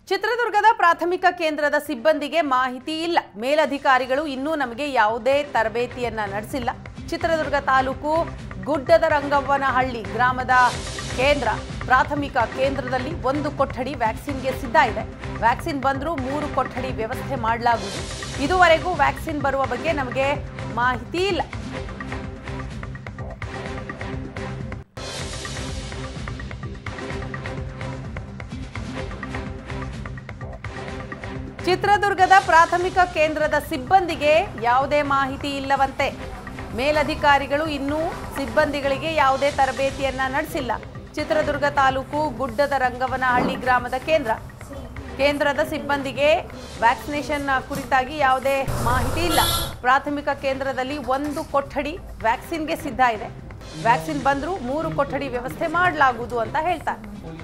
ಚಿತ್ರದುರ್ಗದ ಪ್ರಾಥಮಿಕ ಕೇಂದ್ರದ ಸಿಬ್ಬಂದಿಗೆ ಮಾಹಿತಿ ಇಲ್ಲ ಮೇಲಧಿಕಾರಿಗಳು ಇನ್ನೂ ನಮಗೆ ಯಾವುದೇ ತರಬೇತಿಯನ್ನ ನಡೆಸಿಲ್ಲ ಚಿತ್ರದುರ್ಗ ತಾಲೂಕು ಗುಡ್ಡದ ರಂಗವ್ವನಹಳ್ಳಿ ಗ್ರಾಮದ ಕೇಂದ್ರ ಪ್ರಾಥಮಿಕ ಕೇಂದ್ರದಲ್ಲಿ ಒಂದು ಕೊಠಡಿ ವ್ಯಾಕ್ಸಿನ್ಗೆ ಸಿದ್ಧ ಇದೆ ವ್ಯಾಕ್ಸಿನ್ ಬಂದರೂ ಮೂರು ಕೊಠಡಿ ವ್ಯವಸ್ಥೆ ಮಾಡಲಾಗುವುದು ಇದುವರೆಗೂ ವ್ಯಾಕ್ಸಿನ್ ಬರುವ ಬಗ್ಗೆ ನಮಗೆ ಮಾಹಿತಿ ಇಲ್ಲ ಚಿತ್ರದುರ್ಗದ ಪ್ರಾಥಮಿಕ ಕೇಂದ್ರದ ಸಿಬ್ಬಂದಿಗೆ ಯಾವುದೇ ಮಾಹಿತಿ ಇಲ್ಲವಂತೆ ಮೇಲಧಿಕಾರಿಗಳು ಇನ್ನೂ ಸಿಬ್ಬಂದಿಗಳಿಗೆ ಯಾವುದೇ ತರಬೇತಿಯನ್ನ ನಡೆಸಿಲ್ಲ ಚಿತ್ರದುರ್ಗ ತಾಲೂಕು ಗುಡ್ಡದ ರಂಗವನಹಳ್ಳಿ ಗ್ರಾಮದ ಕೇಂದ್ರ ಕೇಂದ್ರದ ಸಿಬ್ಬಂದಿಗೆ ವ್ಯಾಕ್ಸಿನೇಷನ್ ಕುರಿತಾಗಿ ಯಾವುದೇ ಮಾಹಿತಿ ಇಲ್ಲ ಪ್ರಾಥಮಿಕ ಕೇಂದ್ರದಲ್ಲಿ ಒಂದು ಕೊಠಡಿ ವ್ಯಾಕ್ಸಿನ್ಗೆ ಸಿದ್ಧ ಇದೆ ವ್ಯಾಕ್ಸಿನ್ ಬಂದರೂ ಮೂರು ಕೊಠಡಿ ವ್ಯವಸ್ಥೆ ಮಾಡಲಾಗುವುದು ಅಂತ ಹೇಳ್ತಾರೆ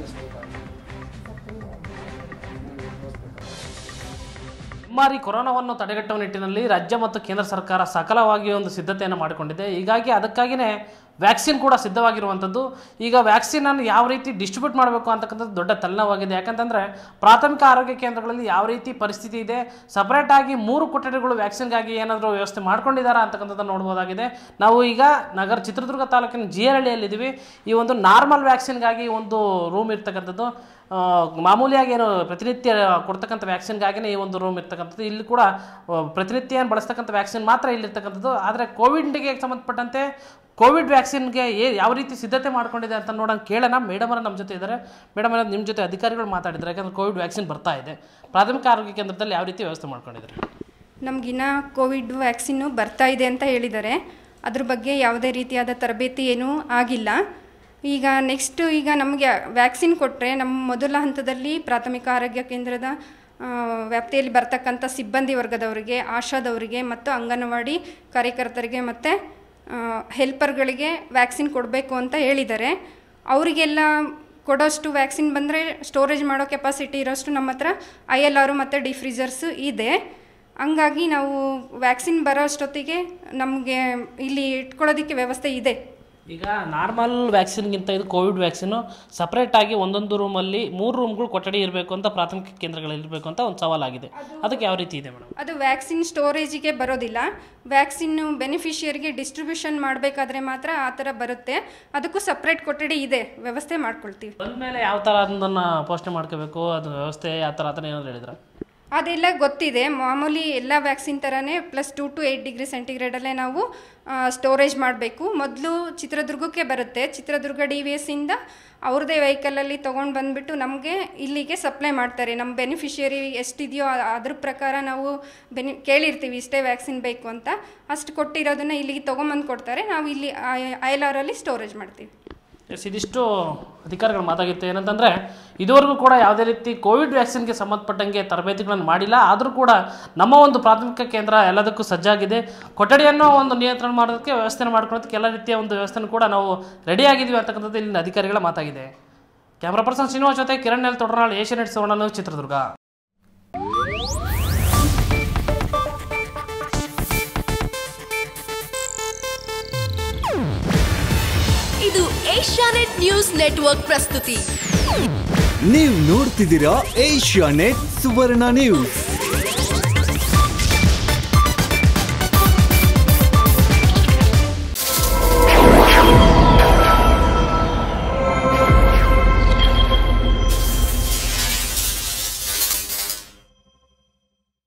ಮಹಾಮಾರಿ ಕೊರೋನಾವನ್ನು ತಡೆಗಟ್ಟುವ ನಿಟ್ಟಿನಲ್ಲಿ ರಾಜ್ಯ ಮತ್ತು ಕೇಂದ್ರ ಸರ್ಕಾರ ಸಕಲವಾಗಿ ಒಂದು ಸಿದ್ಧತೆಯನ್ನು ಮಾಡಿಕೊಂಡಿದೆ ಹೀಗಾಗಿ ಅದಕ್ಕಾಗಿಯೇ ವ್ಯಾಕ್ಸಿನ್ ಕೂಡ ಸಿದ್ಧವಾಗಿರುವಂಥದ್ದು ಈಗ ವ್ಯಾಕ್ಸಿನನ್ನು ಯಾವ ರೀತಿ ಡಿಸ್ಟ್ರಿಬ್ಯೂಟ್ ಮಾಡಬೇಕು ಅಂತಕ್ಕಂಥದ್ದು ದೊಡ್ಡ ತಲೆನೋವಾಗಿದೆ ಯಾಕಂತಂದರೆ ಪ್ರಾಥಮಿಕ ಆರೋಗ್ಯ ಕೇಂದ್ರಗಳಲ್ಲಿ ಯಾವ ರೀತಿ ಪರಿಸ್ಥಿತಿ ಇದೆ ಸಪ್ರೇಟಾಗಿ ಮೂರು ಕೊಠಡಿಗಳು ವ್ಯಾಕ್ಸಿನ್ಗಾಗಿ ಏನಾದರೂ ವ್ಯವಸ್ಥೆ ಮಾಡ್ಕೊಂಡಿದ್ದಾರಾ ಅಂತಕ್ಕಂಥದ್ದನ್ನು ನೋಡ್ಬೋದಾಗಿದೆ ನಾವು ಈಗ ನಗರ ಚಿತ್ರದುರ್ಗ ತಾಲೂಕಿನ ಜಿ ಹಳ್ಳಿಯಲ್ಲಿದ್ದೀವಿ ಈ ಒಂದು ನಾರ್ಮಲ್ ವ್ಯಾಕ್ಸಿನ್ಗಾಗಿ ಒಂದು ರೂಮ್ ಇರ್ತಕ್ಕಂಥದ್ದು ಆ, ಮಾಮೂಲಿಯಾಗಿ ಏನು ಪ್ರತಿನಿತ್ಯ ಕೊಡ್ತಕ್ಕಂಥ ವ್ಯಾಕ್ಸಿನ್ಗಾಗಿನೇ ಈ ಒಂದು ರೂಮ್ ಇರ್ತಕ್ಕಂಥದ್ದು ಇಲ್ಲಿ ಕೂಡ ಆ, ಪ್ರತಿನಿತ್ಯ ಏನು ಬಳಸ್ತಕ್ಕಂಥ ವ್ಯಾಕ್ಸಿನ್ ಮಾತ್ರ ಇಲ್ಲಿರ್ತಕ್ಕಂಥದ್ದು ಆದರೆ ಕೋವಿಡ್ಗೆ ಸಂಬಂಧಪಟ್ಟಂತೆ ಕೋವಿಡ್ ವ್ಯಾಕ್ಸಿನ್ಗೆ ಏ ಯಾವ ರೀತಿ ಸಿದ್ಧತೆ ಮಾಡ್ಕೊಂಡಿದೆ ಅಂತ ನೋಡೋಣ ಕೇಳೋಣ ಮೇಡಮ್ ನಮ್ಮ ಜೊತೆ ಇದ್ದಾರೆ ಮೇಡಮ್ ನಿಮ್ಮ ಜೊತೆ ಅಧಿಕಾರಿಗಳು ಮಾತಾಡಿದ್ದಾರೆ ಯಾಕಂದ್ರೆ ಕೋವಿಡ್ ವ್ಯಾಕ್ಸಿನ್ ಬರ್ತಾ ಇದೆ ಪ್ರಾಥಮಿಕ ಆರೋಗ್ಯ ಕೇಂದ್ರದಲ್ಲಿ ಯಾವ ರೀತಿ ವ್ಯವಸ್ಥೆ ಮಾಡ್ಕೊಂಡಿದ್ದಾರೆ ನಮಗಿನ್ನ ಕೋವಿಡ್ ವ್ಯಾಕ್ಸಿನ್ನು ಬರ್ತಾ ಇದೆ ಅಂತ ಹೇಳಿದ್ದಾರೆ ಅದ್ರ ಬಗ್ಗೆ ಯಾವುದೇ ರೀತಿಯಾದ ತರಬೇತಿ ಏನೂ ಆಗಿಲ್ಲ ಈಗ ನೆಕ್ಸ್ಟ್ ಈಗ ನಮಗೆ ವ್ಯಾಕ್ಸಿನ್ ಕೊಟ್ಟರೆ ನಮ್ಮ ಮೊದಲ ಹಂತದಲ್ಲಿ ಪ್ರಾಥಮಿಕ ಆರೋಗ್ಯ ಕೇಂದ್ರದ ಆ, ವ್ಯಾಪ್ತಿಯಲ್ಲಿ ಬರ್ತಕ್ಕಂಥ ಸಿಬ್ಬಂದಿ ವರ್ಗದವರಿಗೆ ಆಶಾದವರಿಗೆ ಮತ್ತು ಅಂಗನವಾಡಿ ಕಾರ್ಯಕರ್ತರಿಗೆ ಮತ್ತು ಹೆಲ್ಪರ್ಗಳಿಗೆ ವ್ಯಾಕ್ಸಿನ್ ಕೊಡಬೇಕು ಅಂತ ಹೇಳಿದ್ದಾರೆ ಅವರಿಗೆಲ್ಲ ಕೊಡೋಷ್ಟು ವ್ಯಾಕ್ಸಿನ್ ಬಂದರೆ ಸ್ಟೋರೇಜ್ ಮಾಡೋ ಕೆಪಾಸಿಟಿ ಇರೋಷ್ಟು ನಮ್ಮ ಹತ್ರ ಐ ಎಲ್ ಆರು ಮತ್ತು ಡಿಫ್ರೀಜರ್ಸ್ ಇದೆ ಹಂಗಾಗಿ ನಾವು ವ್ಯಾಕ್ಸಿನ್ ಬರೋ ಅಷ್ಟೊತ್ತಿಗೆ ನಮಗೆ ಇಲ್ಲಿ ಇಟ್ಕೊಳ್ಳೋದಕ್ಕೆ ವ್ಯವಸ್ಥೆ ಇದೆ ಈಗ ನಾರ್ಮಲ್ ವ್ಯಾಕ್ಸಿನ್ಗಿಂತ ಇದು ಕೋವಿಡ್ ವ್ಯಾಕ್ಸಿನು ಸಪ್ರೇಟಾಗಿ ಒಂದೊಂದು ರೂಮಲ್ಲಿ ಮೂರು ರೂಮ್ಗಳು ಕೊಠಡಿ ಇರಬೇಕು ಅಂತ ಪ್ರಾಥಮಿಕ ಕೇಂದ್ರಗಳಲ್ಲಿ ಇರಬೇಕು ಅಂತ ಒಂದು ಸವಾಲಾಗಿದೆ ಅದಕ್ಕೆ ಯಾವ ರೀತಿ ಇದೆ ಮೇಡಮ್ ಅದು ವ್ಯಾಕ್ಸಿನ್ ಸ್ಟೋರೇಜಿಗೆ ಬರೋದಿಲ್ಲ ವ್ಯಾಕ್ಸಿನ್ನು ಬೆನಿಫಿಷಿಯರಿಗೆ ಡಿಸ್ಟ್ರಿಬ್ಯೂಷನ್ ಮಾಡಬೇಕಾದ್ರೆ ಮಾತ್ರ ಆ ಥರ ಬರುತ್ತೆ ಅದಕ್ಕೂ ಸಪ್ರೇಟ್ ಕೊಠಡಿ ಇದೆ ವ್ಯವಸ್ಥೆ ಮಾಡ್ಕೊಳ್ತೀವಿ ಬಂದಮೇಲೆ ಯಾವ ಥರ ಅದನ್ನು ಪೋಷಣೆ ಮಾಡ್ಕೋಬೇಕು ಅದು ವ್ಯವಸ್ಥೆ ಯಾವ ಥರ ಆ ಥರ ಏನಾದ್ರು ಹೇಳಿದ್ರೆ ಅದೆಲ್ಲ ಗೊತ್ತಿದೆ ಮಾಮೂಲಿ ಎಲ್ಲ ವ್ಯಾಕ್ಸಿನ್ ಥರನೇ plus two to eight degree ಸೆಂಟಿಗ್ರೇಡಲ್ಲೇ ನಾವು ಸ್ಟೋರೇಜ್ ಮಾಡಬೇಕು ಮೊದಲು ಚಿತ್ರದುರ್ಗಕ್ಕೆ ಬರುತ್ತೆ ಚಿತ್ರದುರ್ಗ ಡಿ ವಿ ಎಸ್ಸಿಂದ ಅವ್ರದ್ದೇ ವೆಹಿಕಲಲ್ಲಿ ತೊಗೊಂಡು ಬಂದುಬಿಟ್ಟು ನಮಗೆ ಇಲ್ಲಿಗೆ ಸಪ್ಲೈ ಮಾಡ್ತಾರೆ ನಮ್ಮ ಬೆನಿಫಿಷಿಯರಿ ಎಷ್ಟಿದೆಯೋ ಆ- ಅದ್ರ ಪ್ರಕಾರ ನಾವು ಬೆನಿ ಕೇಳಿರ್ತೀವಿ ಇಷ್ಟೇ ವ್ಯಾಕ್ಸಿನ್ ಬೇಕು ಅಂತ ಅಷ್ಟು ಕೊಟ್ಟಿರೋದನ್ನ ಇಲ್ಲಿಗೆ ತೊಗೊಂಬಂದು ಕೊಡ್ತಾರೆ ನಾವು ಇಲ್ಲಿ ಐ ಎಲ್ ಆರಲ್ಲಿ ಸ್ಟೋರೇಜ್ ಮಾಡ್ತೀವಿ ಎಸ್ ಇದಿಷ್ಟು ಅಧಿಕಾರಿಗಳು ಮಾತಾಗಿತ್ತು ಏನಂತಂದರೆ ಇದುವರೆಗೂ ಕೂಡ ಯಾವುದೇ ರೀತಿ ಕೋವಿಡ್ ವ್ಯಾಕ್ಸಿನ್ಗೆ ಸಂಬಂಧಪಟ್ಟಂಗೆ ತರಬೇತಿಗಳನ್ನು ಮಾಡಿಲ್ಲ ಆದರೂ ಕೂಡ ನಮ್ಮ ಒಂದು ಪ್ರಾಥಮಿಕ ಕೇಂದ್ರ ಎಲ್ಲದಕ್ಕೂ ಸಜ್ಜಾಗಿದೆ ಕೊಠಡಿಯನ್ನು ಒಂದು ನಿಯಂತ್ರಣ ಮಾಡೋದಕ್ಕೆ ವ್ಯವಸ್ಥೆ ಮಾಡ್ಕೊಳ್ಳೋದಕ್ಕೆ ಎಲ್ಲ ರೀತಿಯ ಒಂದು ವ್ಯವಸ್ಥೆನೂ ಕೂಡ ನಾವು ರೆಡಿ ಆಗಿದ್ದೀವಿ ಅಂತಕ್ಕಂಥದ್ದು ಇಲ್ಲಿನ ಅಧಿಕಾರಿಗಳ ಮಾತಾಗಿದೆ ಕ್ಯಾಮ್ರಾ ಪರ್ಸನ್ ಶ್ರೀನಿವಾಸ್ ಜೊತೆ ಕಿರಣ್ ಎಲ್ ತೊಡನಾಳ್ ಏಷ್ಯಾನೆಟ್ ಸುವರ್ಣ ನ್ಯೂಸ್ ಚಿತ್ರದುರ್ಗ ಇದು ಏಷ್ಯಾನೆಟ್ ನ್ಯೂಸ್ ನೆಟ್ವರ್ಕ್ ಪ್ರಸ್ತುತಿ ನೀವು ನೋಡ್ತಿದ್ದೀರಾ ಏಷ್ಯಾ ನೆಟ್ ಸುವರ್ಣ ನ್ಯೂಸ್